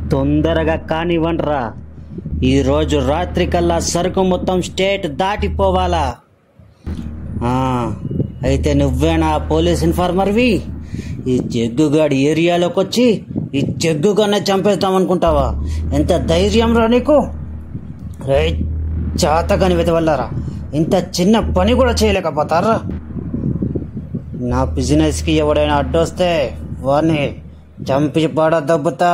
తొందరగా కానివ్వండిరా ఈరోజు రాత్రి కల్లా సరుకు మొత్తం స్టేట్ దాటిపోవాలా ఆ, అయితే నువ్వేనా పోలీస్ ఇన్ఫార్మర్వి ఈ జగ్గుగాడి ఏరియాలోకి వచ్చి ఈ జగ్గుగానే చంపేద్దాం అనుకుంటావా ఎంత ధైర్యం రా నీకు రేయ్, చాతగాని వెతవల్లారా ఇంత చిన్న పని కూడా చేయలేకపోతారా నా బిజినెస్కి ఎవడైనా అడ్డొస్తే వాడిని చంపి పడ దబ్బుతా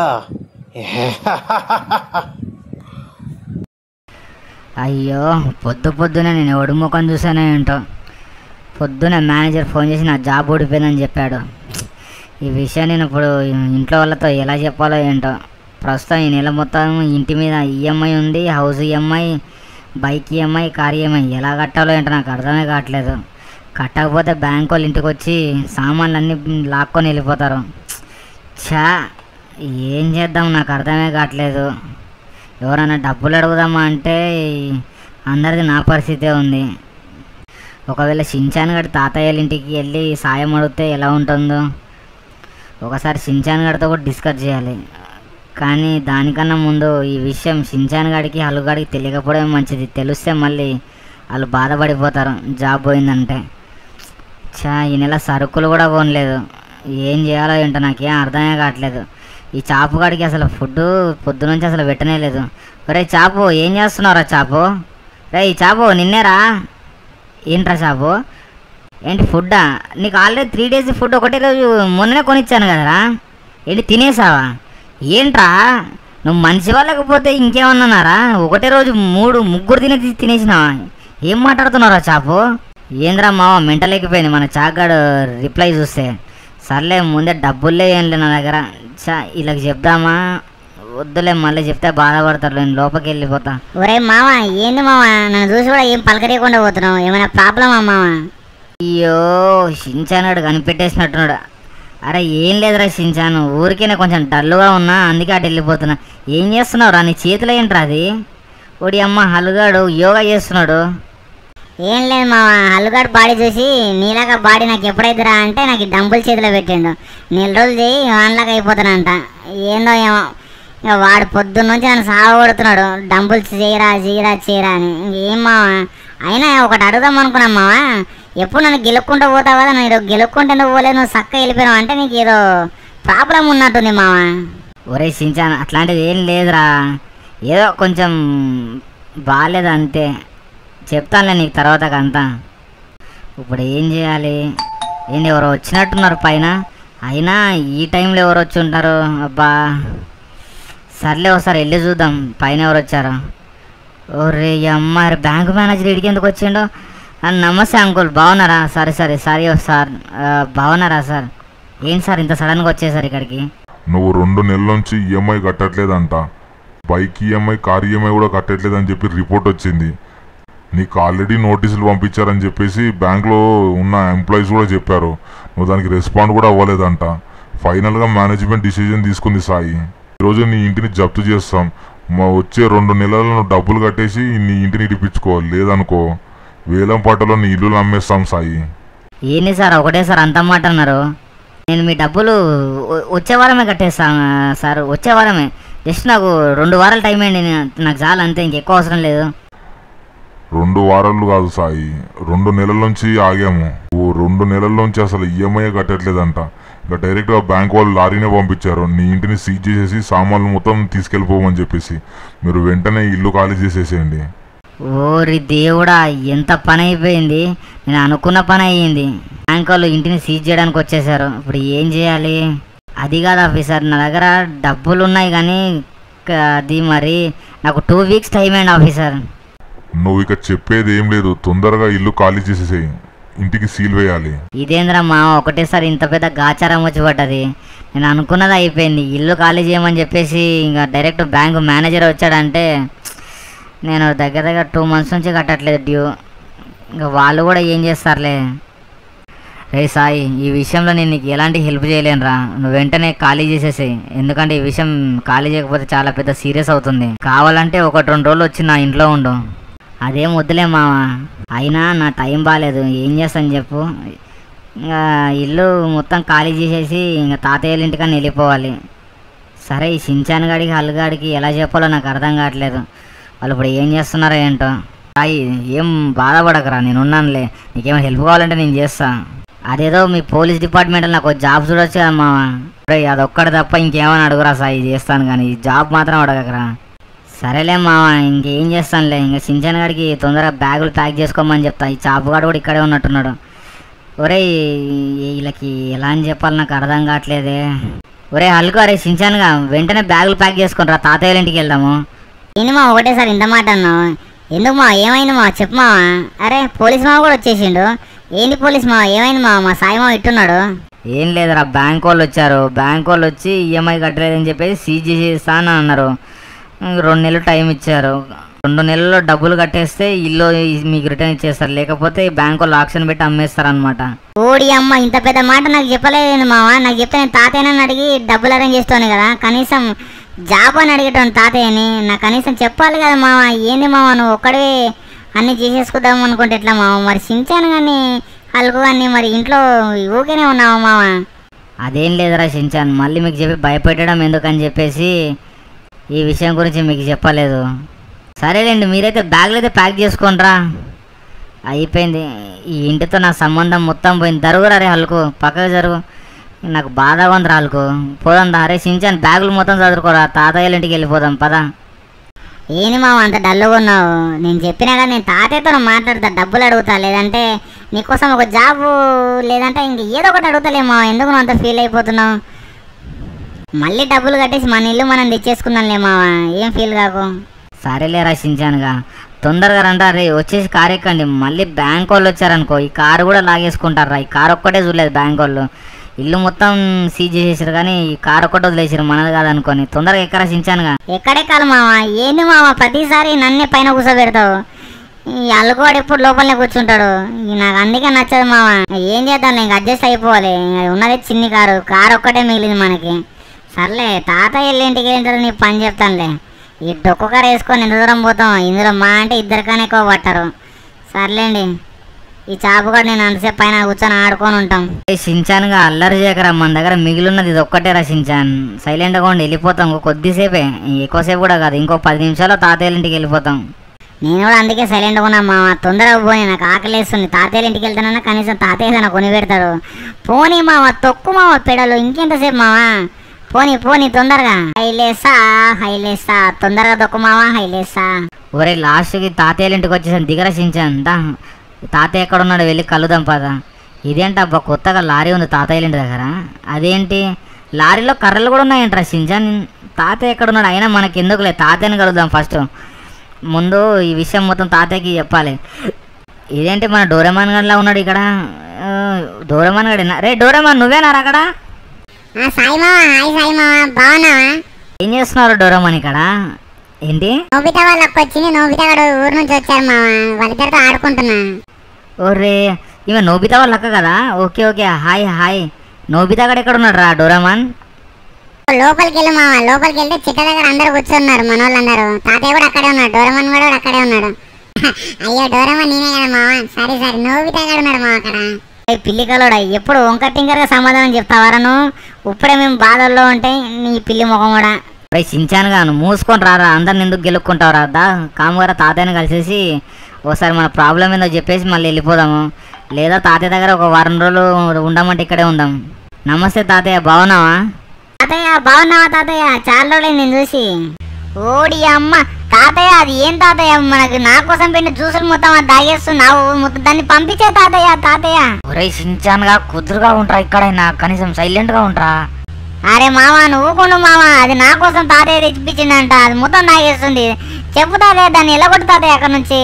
అయ్యో పొద్దు పొద్దునే నేను ఎవడి ముఖం చూసానో ఏంటో పొద్దున మేనేజర్ ఫోన్ చేసి నా జాబ్ ఊడిపోయిందని చెప్పాడు ఈ విషయం నేను ఇప్పుడు ఇంట్లో వాళ్ళతో ఎలా చెప్పాలో ఏంటో ప్రస్తుతం ఈ నెల మొత్తం ఇంటి మీద ఈఎంఐ ఉంది house EMI bike EMI car EMI ఎలా కట్టాలో ఏంటో నాకు అర్థమే కావట్లేదు కట్టకపోతే బ్యాంక్ వాళ్ళు ఇంటికి వచ్చి సామాన్లు అన్నీ లాక్కొని వెళ్ళిపోతారు ఛా ఏం చేద్దాం నాకు అర్థమే కావట్లేదు ఎవరైనా డబ్బులు అడుగుదామా అంటే అందరిది నా పరిస్థితే ఉంది ఒకవేళ షించాన్ గడి తాతయ్యల ఇంటికి వెళ్ళి సాయం అడిగితే ఎలా ఉంటుందో ఒకసారి షించాన్ గడితో కూడా డిస్కస్ చేయాలి కానీ దానికన్నా ముందు ఈ విషయం షించాన్ గడికి హలుగాడికి తెలియకపోవడమే మంచిది తెలిస్తే మళ్ళీ వాళ్ళు బాధపడిపోతారు జాబ్ పోయిందంటే చా ఈ నెల సరుకులు కూడా కొనలేదు ఏం చేయాలో ఏంటో నాకేం అర్థమే కావట్లేదు ఈ చాపు కాడికి అసలు ఫుడ్ పొద్దునుంచి అసలు పెట్టనే లేదు ఒరే చాపు ఏం చేస్తున్నారా చాపు రే ఈ చాపు నిన్నేరా ఏంట్రా చాపు ఏంటి ఫుడ్డా నీకు ఆల్రెడీ త్రీ డేస్ ఫుడ్ ఒకటే రోజు మొన్ననే కొనిచ్చాను కదరా ఏంటి తినేసావా ఏంట్రా నువ్వు మనిషి లేకపోతే ఇంకేమన్నారా ఒకటే రోజు మూడు ముగ్గురు తినే తినేసినావా ఏం మాట్లాడుతున్నారా చాపు ఏంద్రా మావ మెంటలేకపోయింది మన చాగాడు రిప్లై చూస్తే సర్లే ముందే డబ్బులే ఏం లే నా దగ్గర చా వీళ్ళకి చెప్దామా వద్దులే మళ్ళీ చెప్తే బాధపడతారు నేను లోపలికి వెళ్ళిపోతా ఒరే మామ ఏంది మామ నన్ను చూసి కూడా ఏం పలకరియకుండా పోతున్నావు ఏమైనా ప్రాబ్లమా మామ అయ్యో షించానాడు కనిపెట్టేసినట్టున్నాడు అరే ఏం లేదురా షించాను ఊరికేనే కొంచెం డల్లుగా ఉన్నా అందుకే అటు వెళ్ళిపోతున్నా ఏం చేస్తున్నావు రా నీ చేతిలో ఏంట్రా అది ఒడి అమ్మ హలుగాడు యోగా చేస్తున్నాడు ఏం లేదు మామ అల్లుగాడు బాడీ చూసి నీలాగా బాడీ నాకు ఎప్పుడైతురా అంటే నాకు ఈ డంబుల్ చేతిలో పెట్టిండు నెల రోజులు చేయి వాన్లాగా అయిపోతానంట ఏందో ఏమో ఇక వాడు పొద్దున్న నుంచి నన్ను సాగొడుతున్నాడు డంబుల్స్ చేయరా చేయరా చేయరా అని ఏం మామ అయినా ఒకటి అడుగుదాం అనుకున్నాం మామ ఎప్పుడు నన్ను గెలుక్కుంటూ పోతావు కదా నేను గెలుక్కుంటే నువ్వు పోలేదు నువ్వు చక్క వెళ్ళిపోయావు అంటే నీకు ఏదో ప్రాబ్లం ఉన్నట్టుంది మామ ఒరే షించాన్ అట్లాంటిది ఏం లేదురా ఏదో కొంచెం బాగాలేదు అంతే చెప్తానులే నీకు తర్వాత అంతా ఇప్పుడు ఏం చేయాలి ఏంటి ఎవరో వచ్చినట్టున్నారు పైన అయినా ఈ టైంలో ఎవరు వచ్చి ఉంటారు అబ్బా సర్లే ఒకసారి వెళ్ళి చూద్దాం పైన ఎవరు వచ్చారో ఓరే అమ్మ బ్యాంక్ మేనేజర్ ఇడికి ఎందుకు వచ్చిండో ఆ, నమస్తే అంకుల్ బాగున్నారా సరే సరే సారీ సార్ ఆ, బాగున్నారా సార్ ఏంటి సార్ ఇంత సడన్గా వచ్చేసారు ఇక్కడికి నువ్వు రెండు నెలల నుంచి ఈఎంఐ కట్టట్లేదంట బైక్ ఈఎంఐ కార్ ఈఎంఐ కూడా కట్టట్లేదని చెప్పి రిపోర్ట్ వచ్చింది నీకు ఆల్రెడీ నోటీసులు పంపించారని చెప్పేసి బ్యాంక్లో ఉన్న ఎంప్లాయీస్ కూడా చెప్పారు నువ్వు దానికి రెస్పాండ్ కూడా అవ్వలేదంట ఫైనల్గా మేనేజ్మెంట్ డిసిజన్ తీసుకుంది సాయి ఈరోజు నీ ఇంటిని జప్తు చేస్తాం మా వచ్చే రెండు నెలల్లో నువ్వు డబ్బులు కట్టేసి నీ ఇంటిని ఇడిపించుకో లేదనుకో వేలం పాటలో నీ ఇల్లు అమ్మేస్తాం సాయి ఏంటి సార్ ఒకటే సార్ అంత మాట అన్నారు నేను మీ డబ్బులు వ- వచ్చే వారమే కట్టేస్తాను సార్ వచ్చే వారమే జస్ట్ నాకు రెండు వారాల టైం అయింది నేను- నాకు చాలా అంతే ఇంకెక్కువ అవసరం లేదు రెండు వారాలు కాదు సాయి రెండు నెలల నుంచి ఆగాము ఓ రెండు నెలల నుంచి అసలు ఈఎంఐ కట్టట్లేదంట ఇక డైరెక్ట్గా బ్యాంక్ వాళ్ళు లారీనే పంపించారు నీ ఇంటిని సీజ్ చేసేసి సామాన్లు మొత్తం తీసుకెళ్ళిపోమని చెప్పేసి మీరు వెంటనే ఇల్లు ఖాళీ చేసేసేయండి ఓరి దేవుడా ఎంత పని అయిపోయింది నేను అనుకున్న పని అయ్యింది బ్యాంక్ వాళ్ళు ఇంటిని సీజ్ చేయడానికి వచ్చేసారు ఇప్పుడు ఏం చేయాలి అది కాదు ఆఫీసర్ నా దగ్గర డబ్బులు ఉన్నాయి కానీ క- అది మరి నాకు టూ వీక్స్ టైం అయింది ఆఫీసర్ నువ్వు ఇక చెప్పేది ఏం లేదు తొందరగా ఇల్లు ఖాళీ చేసేసేయి ఇంటికి సీల్ వేయాలి ఇదేంద్రా మా ఒకటేసారి ఇంత పెద్ద గాచారం వచ్చి పడ్డది నేను అనుకున్నది అయిపోయింది ఇల్లు ఖాళీ చేయమని చెప్పేసి ఇంకా డైరెక్ట్ బ్యాంకు మేనేజర్ వచ్చాడంటే నేను దగ్గర దగ్గర టూ మంత్స్ నుంచి కట్టట్లేదు డ్యూ ఇంకా వాళ్ళు కూడా ఏం చేస్తారులే రే సాయి ఈ విషయంలో నేను నీకు ఎలాంటి హెల్ప్ చేయలేనురా నువ్వు వెంటనే ఖాళీ చేసేసేయి ఎందుకంటే ఈ విషయం ఖాళీ చేయకపోతే చాలా పెద్ద సీరియస్ అవుతుంది కావాలంటే ఒకటి రెండు రోజులు వచ్చి నా ఇంట్లో ఉండు అదేం వద్దులే మామ అయినా నా టైం బాగాలేదు ఏం చేస్తాను చెప్పు ఇంకా ఇల్లు మొత్తం ఖాళీ చేసేసి ఇంకా తాతయ్యల ఇంటికన్నా వెళ్ళిపోవాలి సరే ఈ సించాన్ గాడికి హల్గాడికి ఎలా చెప్పాలో నాకు అర్థం కావట్లేదు వాళ్ళు ఇప్పుడు ఏం చేస్తున్నారో ఏంటో రాయి ఏం బాధపడకరా నేను ఉన్నానులే నీకేమైనా హెల్ప్ కావాలంటే నేను చేస్తా అదేదో మీ పోలీస్ డిపార్ట్మెంట్లో నాకు ఒక జాబ్ చూడొచ్చు కదా మామ రే అదొక్కటి తప్ప ఇంకేమని అడుగురా సాయి చేస్తాను కానీ ఈ జాబ్ మాత్రం అడగకరా సరేలే మామ ఇంకేం చేస్తానులే ఇంకా సించాన్ గాడికి తొందరగా బ్యాగులు ప్యాక్ చేసుకోమని చెప్తా ఈ చాపుగాడు కూడా ఇక్కడే ఉన్నట్టున్నాడు ఒరే వీళ్ళకి ఎలా అని చెప్పాలి నాకు అర్థం కావట్లేదే ఒరే హల్కు అరే సించానుగా వెంటనే బ్యాగులు ప్యాక్ చేసుకుని రా తాతయ్య వాళ్ళ ఇంటికి వెళ్దాము ఏంది మా ఒకటేసారి ఇంత మాట అన్నావు ఎందుకు మా ఏమైంది మా చెప్పు మావా అరే పోలీస్ మావ కూడా వచ్చేసిండు ఏంది పోలీస్ మావ ఏమైంది మా మా సాయి మావ ఇట్టున్నాడు ఏం లేదురా బ్యాంక్ వాళ్ళు వచ్చారు బ్యాంక్ వాళ్ళు వచ్చి ఈఎంఐ కట్టలేదని చెప్పేసి సీజ్ చేసేస్తా అని అన్నారు ఇంక రెండు నెలలు టైం ఇచ్చారు రెండు నెలల్లో డబ్బులు కట్టేస్తే ఇల్లు మీకు రిటర్న్ ఇచ్చేస్తారు లేకపోతే బ్యాంక్ వాళ్ళు ఆక్షన్ పెట్టి అమ్మేస్తారు అనమాట ఓడి అమ్మ ఇంత పెద్ద మాట నాకు చెప్పలేదు మావా నాకు చెప్తే నేను తాతయ్యనని అడిగి డబ్బులు అరేంజ్ చేస్తాను కదా కనీసం జాబ్ అని అడిగేటాను తాతయ్యని నాకు కనీసం చెప్పాలి కదా మావా ఏంది మావా నువ్వు ఒక్కడే అన్ని చేసేసుకుందాం అనుకుంటే ఎట్లా మావా మరి సించాను కానీ అలుగు కానీ మరి ఇంట్లో ఊకేనే ఉన్నావా మావా అదేం లేదురా షించాన్ మళ్ళీ మీకు చెప్పి భయపెట్టడం ఎందుకని చెప్పేసి ఈ విషయం గురించి మీకు చెప్పలేదు సరేలేండి మీరైతే బ్యాగులు అయితే ప్యాక్ చేసుకోండిరా అయిపోయింది ఈ ఇంటితో నా సంబంధం మొత్తం పోయింది జరుగురా రే హల్కు పక్కకు జరుగు నాకు బాధగా ఉంది రా హల్కు పోదాం దా రే షించాన్ బ్యాగులు మొత్తం చదువుకోరా తాతయ్యల ఇంటికి వెళ్ళిపోదాం పదా ఏంది మావ అంత డల్లుగా ఉన్నావు నేను చెప్పినా కదా నేను తాతయ్యతో మాట్లాడతా డబ్బులు అడుగుతా లేదంటే నీకోసం ఒక జాబు లేదంటే ఇంక ఏదో ఒకటి అడుగుతలే మావ ఎందుకు నువ్వు అంత ఫీల్ అయిపోతున్నావు మళ్ళీ డబ్బులు కట్టేసి మన ఇల్లు మనం తెచ్చేసుకుందాంలే మావ ఏం ఫీల్ కాకు సరేలే రచించానుగా తొందరగా రండి రే వచ్చేసి కారు ఎక్కండి మళ్ళీ బ్యాంక్ వాళ్ళు వచ్చారనుకో ఈ కారు కూడా లాగేసుకుంటారా ఈ కారు ఒక్కటే చూడలేదు బ్యాంక్ వాళ్ళు ఇల్లు మొత్తం సీజ్ చేసేసారు కానీ ఈ కారు ఒక్కటి వదిలేసారు మనది కాదనుకొని తొందరగా ఎక్కరా సించానుగా ఎక్కడెక్కాలి మావ ఏంది మావ ప్రతిసారి నన్నే పైన కూర్చోబెడతావు ఈ అల్లుకోడు ఎప్పుడు లోపలనే కూర్చుంటాడు ఈ నాకు అందుకే నచ్చదు మావ ఏం చేద్దాం ఇంక అడ్జస్ట్ అయిపోవాలి ఇంక ఉన్నది చిన్ని కారు కారు ఒక్కటే మిగిలింది మనకి సర్లే తాతయ్య వెళ్ళి ఇంటికి వెళ్ళిన తర్వాత నీ పని చెప్తానులే ఈ డొక్కు కారు వేసుకొని ఎంత దూరం పోతాం ఇందులో మా అంటే ఇద్దరికనే ఎక్కువ పట్టారు సర్లేండి ఈ చాపు కూడా నేను అంతసేపు పైన కూర్చొని ఆడుకొని ఉంటాం ఏ సించాన్గా అల్లరి చేయకరా మన దగ్గర మిగిలిన్నది ఇది ఒక్కటే రా సించాన్ సైలెంట్గా ఉండి వెళ్ళిపోతాం ఇంకో కొద్దిసేపే ఎక్కువసేపు కూడా కాదు ఇంకో పది నిమిషాల్లో తాతయ్యల ఇంటికి వెళ్ళిపోతాం నేను కూడా అందుకే సైలెంట్గా ఉన్నా మామ తొందరగా పోనీ నాకు ఆకలేస్తుంది తాతయ్య ఇంటికి వెళ్తానన్నా కనీసం తాతయ్య ఏదైనా కొని పెడతాడు పోనీ మామ తొక్కు మామ పెడలు ఇంకెంతసేపు మామ పోనీ పోనీ తొందరగా హైలేసా హైలేసా తొందరగా తొక్కు మామ హైలేసా ఒరే లాస్ట్కి తాతయ్యల ఇంటికి వచ్చేసాను దిగరా సించాన్ దా తాతయ్య ఎక్కడ ఉన్నాడు వెళ్ళి కలుదాం పద ఇదేంటి అబ్బా కొత్తగా లారీ ఉంది తాతయ్యల ఇంటి దగ్గర అదేంటి లారీలో కర్రలు కూడా ఉన్నాయంట్రా సించాన్ తాతయ్య ఎక్కడ ఉన్నాడు అయినా మనకి ఎందుకులే తాతయ్యని కలుద్దాం ఫస్ట్ ముందు ఈ విషయం మొత్తం తాతయ్యకి చెప్పాలి ఇదేంటి మన డోరేమాన్ గడిలా ఉన్నాడు ఇక్కడ ఆ, డోరేమాన్ గడినా రే డోరేమాన్ నువ్వేనారా అక్కడ సాయి మామ హాయ్ సాయి మామ బాగున్నావా ఏం చేస్తున్నారు డోరేమాన్ ఇక్కడ ఏంటి నోబితా వాళ్ళు వచ్చింది నోబితా గడు ఊరు నుంచి వచ్చారు మామ వాళ్ళిద్దరితో ఆడుకుంటున్నా ఓరే ఈమె నోబితా వాళ్ళ అక్క కదా okay okay hi hi Nobita గడ ఎక్కడ ఉన్నాడు రా డోరేమాన్ లోపలికి వెళ్ళి మామ లోపలికి వెళ్తే చిట్ట దగ్గర అందరు కూర్చున్నారు మన వాళ్ళందరూ తాతయ్య కూడా అక్కడే ఉన్నాడు డోరమన్ కూడా అక్కడే ఉన్నాడు అయ్యో డోరమన్ నేనే కదా మామ సరే సరే నోబితా కూడా ఉన్నాడు మామ అక్కడ పిల్లి కలోడా ఎప్పుడు వంక టింకర్గా సమాధానం చెప్తావారా నువ్వు ఇప్పుడే మేము బాధల్లో ఉంటే నీ పిల్లి ముఖం కూడా రే సించాను గాను మూసుకొని రారా అందరిని ఎందుకు గెలుక్కుంటావు రా దా కాముగారు తాతయ్యని కలిసేసి ఒకసారి మన ప్రాబ్లం ఏందో చెప్పేసి మళ్ళీ వెళ్ళిపోదాము లేదా తాతయ్య దగ్గర ఒక వారం రోజులు ఉండమంటే ఇక్కడే ఉందాం నమస్తే తాతయ్య బాగున్నావా తాతయ్య బాగున్నావా తాతయ్య చాలా రోజులైంది నేను చూసి ఓడి అమ్మ తాతయ్య అది ఏం తాతయ్య మనకు నా కోసం పెట్టిన జ్యూసులు మొత్తం అది తాగేస్తున్నావు మొత్తం దాన్ని పంపించే తాతయ్య తాతయ్య ఒరే సించాన్గా కుదురుగా ఉంటా ఇక్కడైనా కనీసం సైలెంట్గా ఉంటా అరే మామ నువ్వు కొండు మామ అది నా కోసం తాతయ్య తెచ్చిపించిందంట అది మొత్తం తాగేస్తుంది చెప్పు తాతయ్య దాన్ని ఎలా కొట్టు తాతయ్య అక్కడ నుంచి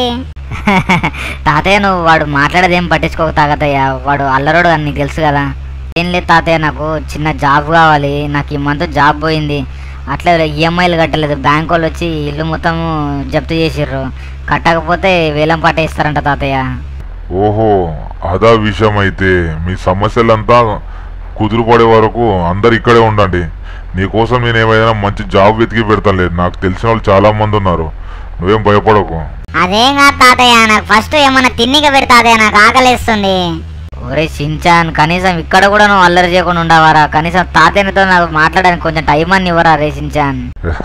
తాతయ్య నువ్వు వాడు మాట్లాడేది ఏం పట్టించుకోక తాతయ్య వాడు అల్లరోడు అని నీకు తెలుసు కదా ఏం లేదు తాతయ్య నాకు చిన్న జాబ్ కావాలి నాకు ఈ మంత్ జాబ్ పోయింది అట్లా ఈఎంఐలు కట్టలేదు బ్యాంక్ వాళ్ళు వచ్చి ఇల్లు మొత్తం జప్తు చేసిర్రు కట్టకపోతే వేలం పాట ఇస్తారంట తాతయ్య ఓహో అదా విషయం అయితే మీ సమస్యలంతా కుదురు పడే వరకు అందరు ఇక్కడే ఉండండి నీకోసం నేను ఏమైనా మంచి జాబ్ వెతికి పెడతానులే నాకు తెలిసిన వాళ్ళు చాలా మంది ఉన్నారు నువ్వేం భయపడకు అదేం కాదు తాతయ్య నాకు ఫస్ట్ ఏమన్నా తిన్నిక పెడతాదయ్య నాకు ఆకలేస్తుంది ఒరే షించాన్ కనీసం ఇక్కడ కూడా నువ్వు అల్లరి చేయకుండా ఉండవారా కనీసం తాతయ్యతో నాకు మాట్లాడడానికి కొంచెం టైం అని ఇవ్వరా రే షించాన్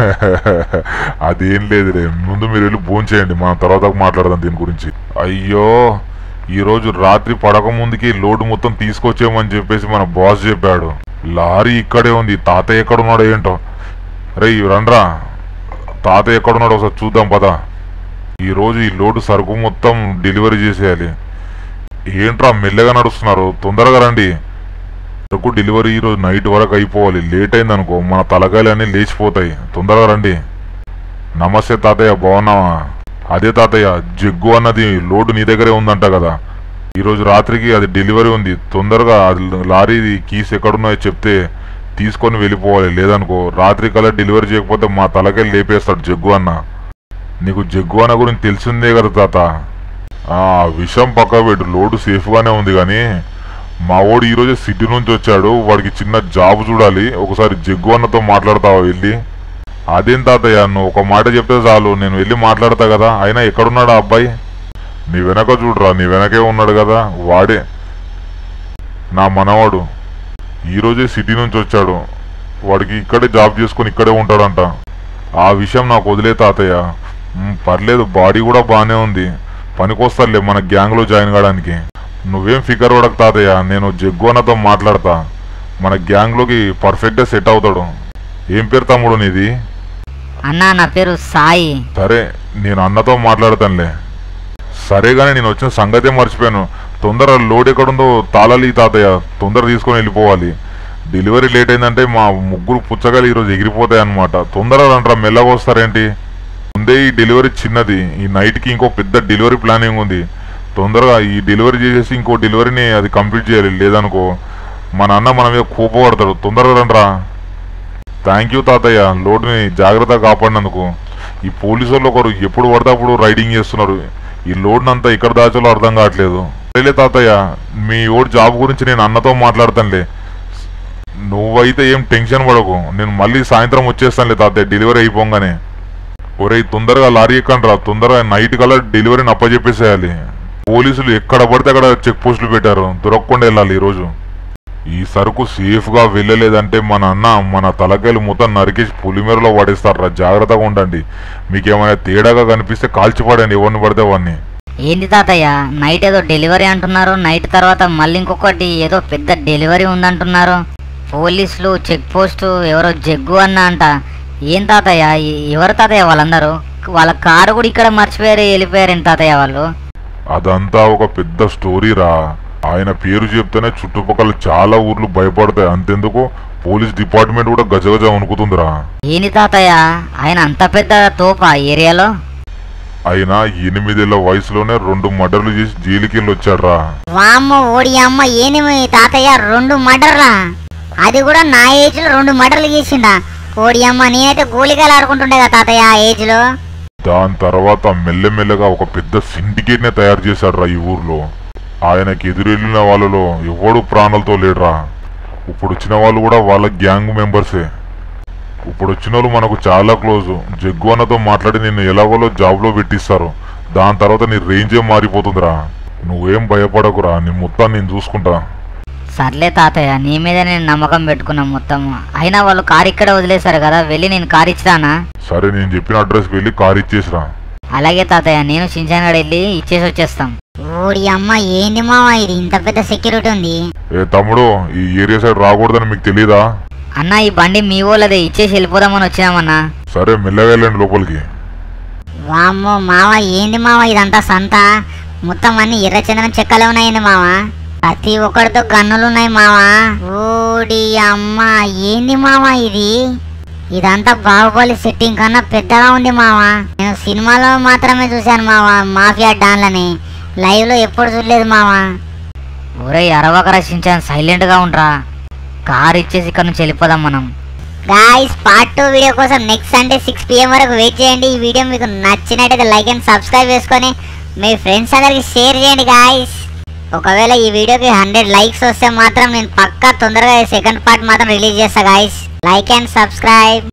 అదేం లేదులే ముందు మీరు వెళ్ళి భోజనం చేయండి మనం తర్వాత మాట్లాడదాం దీని గురించి అయ్యో ఈ రోజు రాత్రి పడక ముందుకి లోడ్ మొత్తం తీసుకొచ్చేయమని చెప్పేసి మన బాస్ చెప్పాడు లారీ ఇక్కడే ఉంది తాతయ్య ఎక్కడ ఉన్నాడో ఏంటో రే రండ్రా తాతయ్య ఎక్కడ ఉన్నాడో ఒకసారి చూద్దాం పదా ఈ రోజు ఈ లోడు సరుకు మొత్తం డెలివరీ చేసేయాలి ఏంట్రా మెల్లగా నడుస్తున్నారు తొందరగా రండి సరుకు డెలివరీ ఈ రోజు నైట్ వరకు అయిపోవాలి లేట్ అయింది అనుకో మన తలకాయలన్నీ లేచిపోతాయి తొందరగా రండి నమస్తే తాతయ్య బాగున్నావా అదే తాతయ్య జగ్గు అన్నది లోడు నీ దగ్గరే ఉందంట కదా ఈరోజు రాత్రికి అది డెలివరీ ఉంది తొందరగా అది లారీ కీస్ ఎక్కడున్నాయో చెప్తే తీసుకొని వెళ్ళిపోవాలి లేదనుకో రాత్రి కల్లా డెలివరీ చేయకపోతే మా తలకాయలు లేపేస్తాడు జగ్గు అన్న నీకు జగ్గు అన్న గురించి తెలిసిందే కదా తాత ఆ విషయం పక్క పెట్టు లోడు సేఫ్గానే ఉంది కానీ మా వాడు ఈరోజు సిటీ నుంచి వచ్చాడు వాడికి చిన్న జాబ్ చూడాలి ఒకసారి జగ్గు అన్నతో మాట్లాడతావా వెళ్ళి అదేం తాతయ్య నువ్వు ఒక మాట చెప్తే చాలు నేను వెళ్ళి మాట్లాడతా కదా అయినా ఎక్కడున్నాడు ఆ అబ్బాయి నీ వెనక చూడరా నీ వెనకే ఉన్నాడు కదా వాడే నా మనవాడు ఈరోజే సిటీ నుంచి వచ్చాడు వాడికి ఇక్కడే జాబ్ చేసుకొని ఇక్కడే ఉంటాడంట ఆ విషయం నాకు వదిలే తాతయ్య మ్, పర్లేదు బాడీ కూడా బాగానే ఉంది పనికొస్తారులే మన గ్యాంగ్లో జాయిన్ కావడానికి నువ్వేం ఫికర్ పడక తాతయ్య నేను జగ్గు అన్నతో మాట్లాడతా మన గ్యాంగ్లోకి పర్ఫెక్ట్గా సెట్ అవుతాడు ఏం పేరు తమ్ముడు నీది అన్న నా పేరు సాయి సరే నేను అన్నతో మాట్లాడతానులే సరే కానీ నేను వచ్చిన సంగతే మర్చిపోయాను తొందర లోడ్ ఎక్కడుందో తాళాలి ఈ తాతయ్య తొందర తీసుకొని వెళ్ళిపోవాలి డెలివరీ లేట్ అయిందంటే మా ముగ్గురు పుచ్చకాయలు ఈరోజు ఎగిరిపోతాయి అనమాట తొందర రండ్రా మెల్లగా వస్తారేంటి ముందే ఈ డెలివరీ చిన్నది ఈ నైట్కి ఇంకో పెద్ద డెలివరీ ప్లానింగ్ ఉంది తొందరగా ఈ డెలివరీ చేసేసి ఇంకో డెలివరీని అది కంప్లీట్ చేయాలి లేదనుకో మా నాన్న మన మీద కోపపడతాడు తొందరగా రండ్రా థ్యాంక్ యూ తాతయ్య లోటుని జాగ్రత్తగా కాపాడినందుకు ఈ పోలీసు వాళ్ళు ఒకరు ఎప్పుడు పడితే అప్పుడు రైడింగ్ చేస్తున్నారు ఈ లోడ్ని అంతా ఎక్కడ దాచాలో అర్థం కావట్లేదు సరేలే తాతయ్య మీ ఓడి జాబ్ గురించి నేను అన్నతో మాట్లాడతానులే నువ్వైతే ఏం టెన్షన్ పడకు నేను మళ్ళీ సాయంత్రం వచ్చేస్తానులే తాతయ్య డెలివరీ అయిపోగానే ఒరేయ్ తొందరగా లారీ ఎక్కండి రా తొందరగా నైట్ కల్లా డెలివరీని అప్పచెప్పేసేయాలి పోలీసులు ఎక్కడ పడితే అక్కడ చెక్ పోస్టులు పెట్టారు దొరకకుండా వెళ్ళాలి ఈరోజు ఈ సరుకు సేఫ్ గా వెళ్ళలేదంటే మన అన్న మన తలకాయలు మొత్తం నరికేసి పులిమేరలో పడేస్తారా జాగ్రత్తగా ఉండండి మీకు ఏమైనా తేడాగా కనిపిస్తే కాల్చిపడండి ఎవరిని పడితే వాడిని ఏంది తాతయ్య నైట్ ఏదో డెలివరీ అంటున్నారు నైట్ తర్వాత మళ్ళీ ఇంకొకటి ఏదో పెద్ద డెలివరీ ఉందంటున్నారు పోలీసులు చెక్ పోస్ట్ ఎవరో జగ్గు అన్న అంట ఏం తాతయ్య ఎ- ఎవరు తాతయ్య వాళ్ళందరూ వాళ్ళ కారు కూడా ఇక్కడ మర్చిపోయారు వెళ్ళిపోయారు తాతయ్య వాళ్ళు అదంతా ఒక పెద్ద స్టోరీ రా ఆయన పేరు చెప్తేనే చుట్టుపక్కల చాలా ఊర్లు భయపడతాయి అంతెందుకు పోలీస్ డిపార్ట్మెంట్ కూడా గజగజ వణుకుతుందిరా ఏంది తాతయ్య ఆయన అంత పెద్ద తోప ఆ ఏరియాలో ఆయన ఎనిమిదేళ్ల వయసులోనే రెండు మర్డర్లు చేసి జైలుకి వెళ్ళి వచ్చాడ్రా వామ్మ ఓడి అమ్మ ఏంది మీ తాతయ్య రెండు మర్డర్లా అది కూడా నా ఏజ్ లో రెండు మర్డర్లు చేసిండా ఓడి అమ్మ నేనైతే గోళికాయలు ఆడుకుంటుండే కదా తాతయ్య ఆ ఏజ్ లో దాని తర్వాత మెల్లమెల్లగా ఒక పెద్ద సిండికేట్ నే తయారు చేశాడ్రా ఈ ఊర్లో ఆయనకి ఎదురెళ్ళిన వాళ్ళలో ఎవడు ప్రాణాలతో లేడురా ఇప్పుడు వచ్చిన వాళ్ళు కూడా వాళ్ళ గ్యాంగ్ మెంబర్సే ఇప్పుడు వచ్చిన వాళ్ళు మనకు చాలా క్లోజ్ జగ్గు అన్నతో మాట్లాడి నిన్ను ఎలాగోలో జాబ్లో పెట్టిస్తారు దాని తర్వాత నీ రేంజే మారిపోతుందిరా నువ్వేం భయపడకురా నీ మొత్తం నేను చూసుకుంటా సర్లే తాతయ్య నీ మీద నేను నమ్మకం పెట్టుకున్నాం మొత్తం అయినా వాళ్ళు కారు ఇక్కడ వదిలేశారు కదా వెళ్ళి నేను కారు ఇచ్చిరానా సరే నేను చెప్పిన అడ్రస్కి వెళ్ళి కార్ ఇచ్చేసిరా అలాగే తాతయ్య నేను చించాన్ గడ వెళ్ళి ఇచ్చేసి వచ్చేస్తాం ఓడి అమ్మ ఏంది మామ ఇది ఇంత పెద్ద సెక్యూరిటీ ఉంది ఏ తమ్ముడు ఈ ఏరియా సైడ్ రాకూడదని మీకు తెలీదా అన్న ఈ బండి మీ వాళ్ళదే ఇచ్చేసి వెళ్ళిపోదామని వచ్చినామన్నా సరే మెల్లగా వెళ్ళండి లోపలికి వామ్మో మావ ఏంది మావ ఇదంతా సంత మొత్తం అన్ని ఎర్రచందనం చెక్కలే ఉన్నాయండి మావ ప్రతి ఒక్కడితో గన్నులు ఉన్నాయి మావ ఓడి అమ్మ ఏంది మావ ఇది ఇదంతా బాహుబలి సెట్టింగ్ కన్నా పెద్దగా ఉంది మావ నేను సినిమాలో మాత్రమే చూశాను మావ మాఫియా డాన్లని లైవ్ లో ఎప్పుడు చూడలేదు మావ ఒరే అరవకరా చించాన్ సైలెంట్గా ఉండరా కారు ఇచ్చేసి ఇక్కడ నుంచి వెళ్ళిపోదాం మనం గాయస్ పార్ట్ టూ వీడియో కోసం నెక్స్ట్ సండే సిక్స్ పిఎం వరకు వెయిట్ చేయండి ఈ వీడియో మీకు నచ్చినట్టయితే లైక్ అండ్ సబ్స్క్రైబ్ చేసుకొని మీ ఫ్రెండ్స్ అందరికి షేర్ చేయండి గాయస్ ఒకవేళ ఈ వీడియోకి హండ్రెడ్ లైక్స్ వస్తే మాత్రం నేను పక్కా తొందరగా సెకండ్ పార్ట్ మాత్రం రిలీజ్ చేస్తా గాయస్ లైక్ అండ్ సబ్స్క్రైబ్